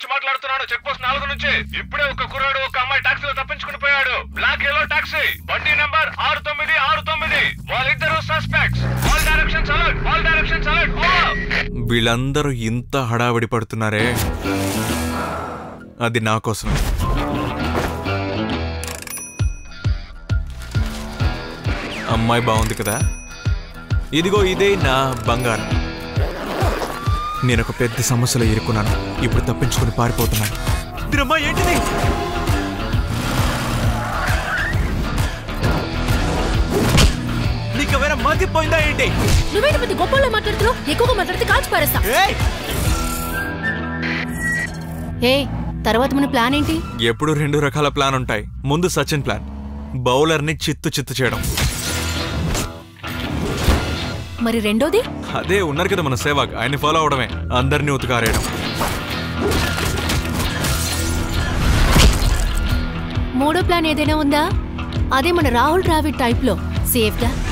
నుంచి మాట్లాడుతున్నాను check post నాలుగు నుంచి ఇప్పుడే ఒక కుర్రాడు ఒక అమ్మాయి టాక్సీలో తప్పించుకుని పోయాడు బ్లాక్ ఎల్లో టాక్సీ బండి నంబర్ ఆరు తొమ్మిది ఆరు తొమ్మిది వాళ్ళిద్దరు suspects all directions alert all directions alert వీళ్ళందరూ ఇంత హడావిడి పడుతున్నారే అది నా కోసం అమ్మాయి బాగుంది కదా ఇదిగో ఇదే నా బంగారం నేను ఒక పెద్ద సమస్యలో ఇరుక్కున్నాను ఇప్పుడు తప్పించుకుని పారిపోతున్నాను ఇద్దరమ్మా ఏంటిది నీకెవరైనా మతిపోయిందా ఏంటి నువ్వేంటి పెద్ద గొప్పలో మాట్లాడుతున్నావు ఎక్కువగా మాట్లాడితే కాల్చి పారేస్తా ఏయ్! ఏ తర్వాత మన ప్లాన్ ఏంటి ఎప్పుడు రెండు రకాల ప్లాన్ ఉంటాయి ముందు సచిన్ ప్లాన్ బౌలర్ని చిత్తు చిత్తు చేయడం మరి రెండోది అదే ఉన్నారు కదా మన సేవాగ్ ఆయన్ని ఫాలో అవడమే అందరినీ ఉతకారేయడం మూడో ప్లాన్ ఏదైనా ఉందా అదే మన రాహుల్ ద్రావిడ్ టైప్ లో సేఫ్ గా